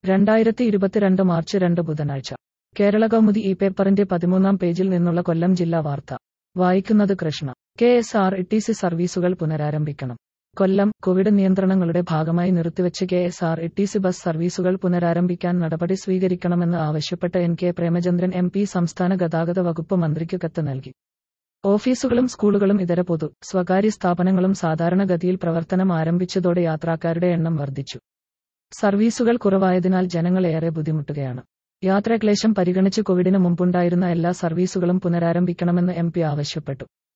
രണ്ടായിരത്തി ഇരുപത്തിരണ്ട് മാർച്ച് രണ്ട് ബുധനാഴ്ച കേരള കൗമുദി ഈ പേപ്പറിന്റെ പതിമൂന്നാം പേജിൽ നിന്നുള്ള കൊല്ലം ജില്ലാ വാർത്ത വായിക്കുന്നത് Krishna K S R T C സി സർവീസുകൾ പുനരാരംഭിക്കണം കൊല്ലം കോവിഡ് നിയന്ത്രണങ്ങളുടെ ഭാഗമായി നിർത്തിവെച്ച K S R T C bus ബസ് സർവീസുകൾ പുനരാരംഭിക്കാൻ നടപടി സ്വീകരിക്കണമെന്ന് ആവശ്യപ്പെട്ട് N K Premachandran M P സംസ്ഥാന ഗതാഗത വകുപ്പ് മന്ത്രിക്ക് കത്ത് നൽകി ഓഫീസുകളും സ്കൂളുകളും ഇതര പൊതു സ്വകാര്യ സ്ഥാപനങ്ങളും സാധാരണഗതിയിൽ പ്രവർത്തനം ആരംഭിച്ചതോടെ യാത്രക്കാരുടെ എണ്ണം വർദ്ധിച്ചു സർവീസുകൾ കുറവായതിനാൽ ജനങ്ങൾ ഏറെ ബുദ്ധിമുട്ടുകയാണ് യാത്രാക്ലേശം പരിഗണിച്ച് കോവിഡിന് മുമ്പുണ്ടായിരുന്ന എല്ലാ സർവീസുകളും പുനരാരംഭിക്കണമെന്ന് എം പി ആവശ്യപ്പെട്ടു